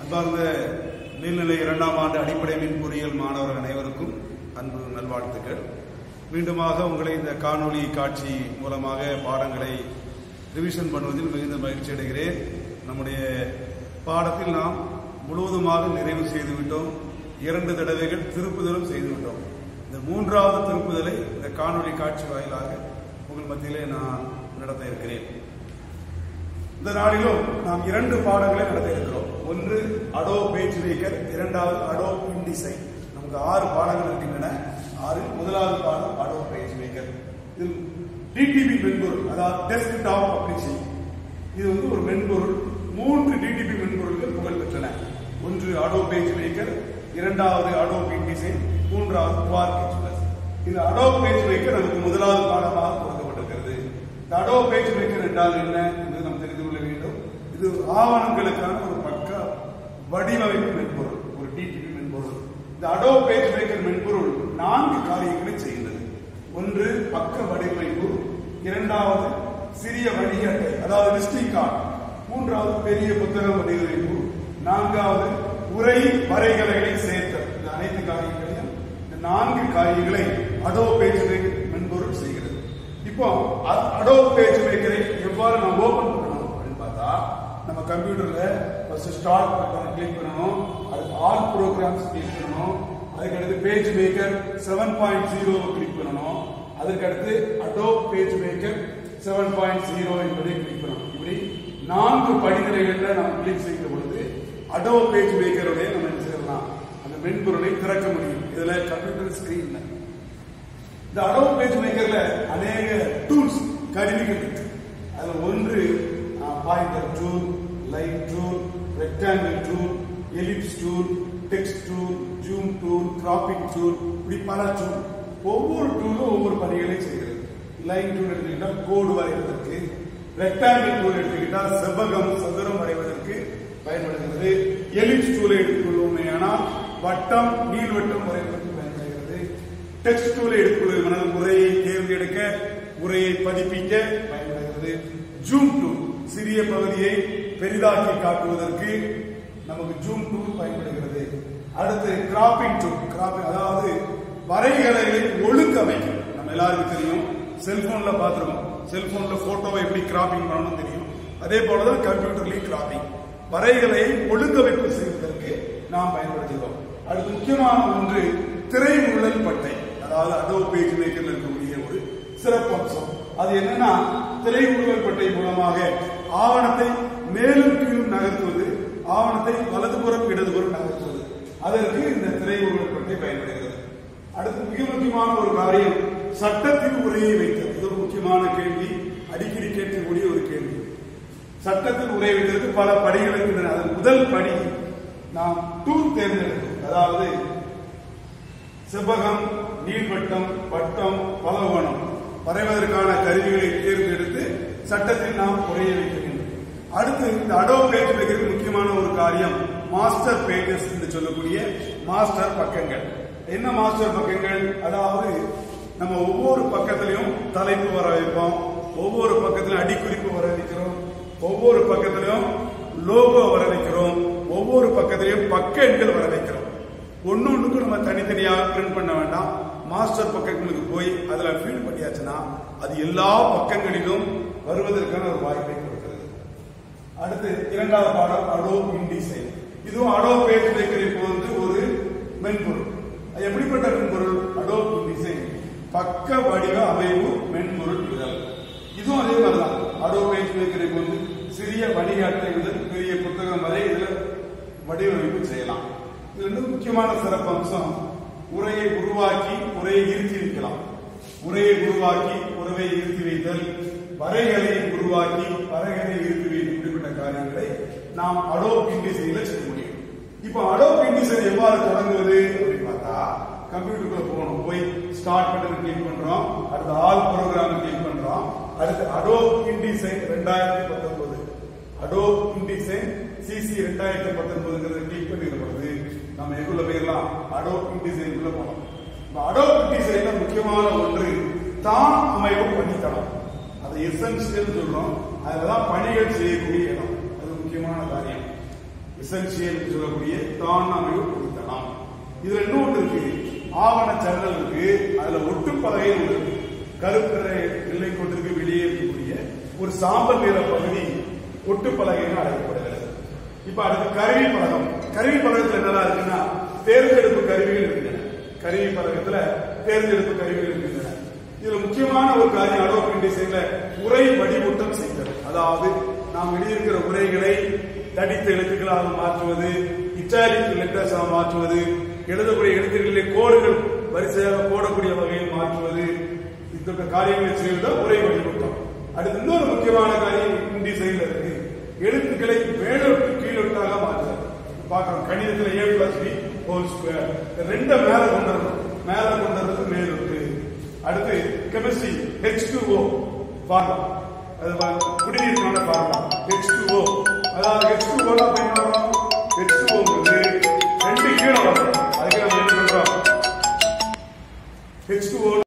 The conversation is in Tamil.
அன்பார்ந்த நீர்நிலை இரண்டாம் ஆண்டு அடிப்படை மின் பொறியியல் மாணவர்கள் அனைவருக்கும் அன்பு நல்வாழ்த்துக்கள் மீண்டுமாக உங்களை இந்த காணொளி காட்சி மூலமாக பாடங்களை ரிவிஷன் பண்ணுவதில் மிகுந்த மகிழ்ச்சி அடைகிறேன் நம்முடைய பாடத்தில் நாம் முழுவதுமாக நிறைவு செய்துவிட்டோம் இரண்டு தடவைகள் திருப்புதலும் செய்துவிட்டோம் இந்த மூன்றாவது திருப்புதலை இந்த காணொளி காட்சி வாயிலாக உங்கள் மத்தியிலே நான் நடத்த இருக்கிறேன் இந்த நாளிலும் நாம் இரண்டு பாடங்களை நடத்த இருக்கிறோம் ஒன்று அடோ பேஜ் மேக்கர் இரண்டாவது அடோ இன்டிசைன் நமக்கு ஆறு பாடங்கள் இருக்கின்றன ஆறு முதலாவது பாடம் அடோ பேஜ் மேக்கர் இதில் டிடிபி மென்பொருள் அதாவது டெஸ்க்டாப் பப்ளிஷிங் இது வந்து ஒரு மென்பொருள் மூன்று டிடிபி மென்பொருள்கள் புகழ் பெற்றன ஒன்று அடோ பேஜ் மேக்கர் இரண்டாவது அடோ இன்டிசைன் மூன்றாவது குவார்க் எக்ஸ்பிரஸ் இது அடோ பேஜ் மேக்கர் நமக்கு முதலாவது பாடமாக கொடுக்கப்பட்டிருக்கிறது இந்த அடோ பேஜ் மேக்கர் என்றால் என்ன என்று நாம் தெரிந்து கொள்ள வேண்டும் இது ஆவணங்களுக்கான ஒரு பக்க வடிவமைப்பு மென்பொருள் ஒரு டிடிபி மென்பொருள் இந்த அடோ பேஜ் மேக்கர் மென்பொருள் நான்கு காரியங்களை செய்கிறது ஒன்று பக்க வடிவமைப்பு இரண்டாவது சிறிய வழிகாட்டை அதாவது விசிட்டிங் கார்டு மூன்றாவது பெரிய புத்தக வடிவமைப்பு நான்காவது உரை வரைகலைகளை சேர்த்தல் இந்த அனைத்து காரியங்களையும் இந்த நான்கு காரியங்களை அடோ பேஜ் மேக்கர் மென்பொருள் செய்கிறது இப்போ அடோ பேஜ் மேக்கரை எவ்வாறு நம்ம ஓபன் பண்ணணும் அப்படின்னு பார்த்தா நம்ம கம்ப்யூட்டர்ல ஃபர்ஸ்ட் ஸ்டார்ட் பட்டன் கிளிக் பண்ணணும் அதுக்கு ஆல் ப்ரோக்ராம்ஸ் கிளிக் பண்ணணும் அதுக்கு அடுத்து page maker seven point zero click பண்ணணும் அதுக்கு அடுத்து Adobe page maker seven point zero என்பதை கிளிக் பண்ணணும் இப்படி நான்கு படிநிலைகள்ல நம்ம கிளிக் செய்த பொழுது அடோ பேஜ் மேக்கருடைய நம்ம என்ன செய்யலாம் அந்த மென்பொருளை திறக்க முடியும் இதுல கம்ப்யூட்டர் ஸ்கிரீன்ல இந்த அடோப் பேஜ் மேக்கர்ல அநேக டூல்ஸ் கருவிகள் இருக்கு அதுல ஒன்று pointer tool line tool rectangle tool ellipse tool text tool zoom tool cropping tool இப்படி பல டூல் ஒவ்வொரு டூலும் ஒவ்வொரு பணிகளை செய்கிறது லைன் டூல் எடுத்துக்கிட்டால் கோடு வரைவதற்கு ரெக்டாங்கிள் டூல் எடுத்துக்கிட்டால் செவ்வகம் சதுரம் வரைவதற்கு பயன்படுகிறது எலிப்ஸ் டூலை எடுத்துக்கொள்வோமேயானால் வட்டம் நீள்வட்டம் வரைவதற்கு பயன்படுகிறது டெக்ஸ்ட் டூலை எடுத்துக்கொள்வது உரையை தேர்ந்தெடுக்க உரையை பதிப்பிக்க பயன்படுகிறது ஜூம் டூல் சிறிய பகுதியை பெரிதாக்கி காட்டுவதற்கு நமக்கு ஜூம் டூல் பயன்படுகிறது அடுத்து கிராப்பிங் டூல் கிராப்பிங் அதாவது வரைகலைகளை ஒழுங்கமைக்கும் நம்ம எல்லாருக்கும் தெரியும் செல்போன்ல பார்த்திருக்கோம் செல்போன்ல போட்டோவை எப்படி கிராப்பிங் பண்ணணும் தெரியும் அதே போலதான் கம்ப்யூட்டர்லயும் கிராப்பிங் வரைகளை ஒழுங்கமைப்பு செய்வதற்கு நாம் பயன்படுத்துகிறோம் அடுத்து முக்கியமான ஒன்று திரைமுழல் பட்டை அதாவது அடோ பேஜ் மேக்கர்ல இருக்கக்கூடிய ஒரு சிறப்பு அம்சம் அது என்னன்னா திரைமுழல் பட்டை மூலமாக ஆவணத்தை மேலும் கீழும் நகர்த்துவது ஆவணத்தை வலதுபுறம் இடதுபுறம் நகர்த்துவது அதற்கு இந்த திரைமுழல் பட்டை பயன்படுகிறது அடுத்து மிக முக்கியமான ஒரு காரியம் சட்டத்தில் உரையை வைத்தல் இது ஒரு முக்கியமான கேள்வி அடிக்கடி கேட்கக்கூடிய ஒரு கேள்வி சட்டத்தில் உரை வைத்ததற்கு பல படிகள் இருக்கின்றன அதன் முதல் படி நாம் டூல் தேர்ந்தெடுக்கும் அதாவது செவ்வகம் நீள்வட்டம் வட்டம் பலகோணம் வரைவதற்கான கருவிகளை தேர்ந்தெடுத்து சட்டத்தில் நாம் உரைய வைக்க வேண்டும் அடுத்து இந்த அடோ பேஜ் மேக்கருக்கு முக்கியமான ஒரு காரியம் மாஸ்டர் பேஜஸ் என்று சொல்லக்கூடிய மாஸ்டர் பக்கங்கள் என்ன மாஸ்டர் பக்கங்கள் அதாவது நம்ம ஒவ்வொரு பக்கத்திலையும் தலைப்பு வர வைப்போம் ஒவ்வொரு பக்கத்திலும் அடிக்குறிப்பு வர வைக்கிறோம் ஒவ்வொரு பக்கத்திலையும் லோகோ வர வைக்கிறோம் ஒவ்வொரு பக்கத்திலையும் பக்க எண்கள் வர வைக்கிறோம் ஒன்னு ஒண்ணுக்கு நம்ம தனித்தனியாக பிரிண்ட் பண்ண வேண்டாம் மாஸ்டர் பக்கங்களுக்கு போய் அதுல ஃபீல் பண்ணியாச்சுன்னா அது எல்லா பக்கங்களிலும் வருவதற்கான ஒரு வாய்ப்பை கொடுக்கிறது அடுத்து இரண்டாவது பாடம் அடோ இன்டிசைன் இதுவும் அடோ பேஜ் மேக்கரை போன்று ஒரு மென்பொருள் அது எப்படிப்பட்ட மென்பொருள் அடோ இன்டிசைன் பக்க வடிவ அமைப்பு மென்பொருள் இதழ் இதுவும் அதே மாதிரிதான் அடோ பேஜ் மேக்கரை போன்று சிறிய வழிகாட்டை முதல் பெரிய புத்தகம் வரை இதுல வடிவமைப்பு செய்யலாம் இதுல இருந்து முக்கியமான சிறப்பு அம்சம் உரையை உருவாக்கி உரையை இருத்தி வைக்கலாம் உரையை உருவாக்கி உறவை இருத்தி வைத்தல் வரைகளை உருவாக்கி வரைகளை இருத்தி வைத்து இப்படிப்பட்ட காரியங்களை நாம் அடோ இண்டிசைன்ல செய்ய முடியும் இப்போ அடோ இண்டிசைன் எவ்வாறு தொடங்குவது அப்படின்னு பார்த்தா கம்ப்யூட்டருக்குள்ள போகணும் போய் ஸ்டார்ட் பட்டன் கிளிக் பண்றோம் அடுத்து ஆல் ப்ரோக்ராம் கிளிக் பண்றோம் அடுத்து அடோ இண்டிசைன் ரெண்டாயிரத்தி பத்தொன்பது அடோ இண்டிசைன் சிசி ரெண்டாயிரத்தி பத்தொன்பதுங்கிறத கிளிக் பண்ணிக்கிற பொழுது நம்ம எங்குள்ள போயிடலாம் அடோ இண்டிசைனுக்குள்ள போனோம் இப்ப அடோ இண்டிசைன்ல முக்கியமான ஒன்று தான் அமைப்பு பணித்தளம் அது எசென்சியல் சொல்றோம் அதுலதான் பணிகள் செய்யக்கூடிய இடம் அது முக்கியமான காரியம் எசென்சியல் சொல்லக்கூடிய தானாமைவு பொருத்தலாம் இதுல இன்னொன்று இருக்கு ஆவண சரல் இருக்கு அதுல ஒட்டுப்பலகை ஒன்று இருக்கு கருப்பறை நிலை கொண்டிருக்கு வெளியே இருக்கக்கூடிய ஒரு சாம்பல் நிற பகுதி ஒட்டுப்பலகைன்னு அழைக்கப்படுகிறது இப்ப அடுத்து கருவி பலகம் கருவி பலகத்துல என்னெல்லாம் இருக்குன்னா தேர்ந்தெடுப்பு கருவிகள் இருக்கின்றன கருவி பலகத்துல தேர்ந்தெடுப்பு கருவிகள் இருக்கின்றன இதுல முக்கியமான ஒரு காரியம் அடோப் டிசைன்ல உரை வடிவூட்டம் செய்தல் அதாவது நாம் எழுதியிருக்கிற உரைகளை தடித்த எழுத்துக்களாக மாற்றுவது இட்டாலிக் லெட்டர்ஸாக மாற்றுவது எழுதக்கூடிய எழுத்துக்களிலே கோடுகள் வரிசையாக போடக்கூடிய வகையில் மாற்றுவது இந்த காரியங்களை செய்வதுதான் உரை வடிவூட்டம் அடுத்து இன்னொரு முக்கியமான காரியம் இன்டிசைன்ல இருக்கு எழுத்துக்களை மேலொட்டு கீழொட்டாக மாற்றுறது பார்க்கலாம் கணிதத்துல A plus B whole square ரெண்ட மேல கொண்டு வரணும் மேல கொண்டு வரது மேலொட்டு அடுத்து chemistry H two O formula அது பா- குடிநீருக்கான ஃபார்முலா ஹெச் டூ ஓ அதாவது ஹெச் டூ ஓ தான் என்ன வரும் ஹெச் டூ ஓங்கிறது ரெண்டு கீழே வரும் அதுக்கு நம்ம என்ன பண்றோம் ஹெச் டூ ஓ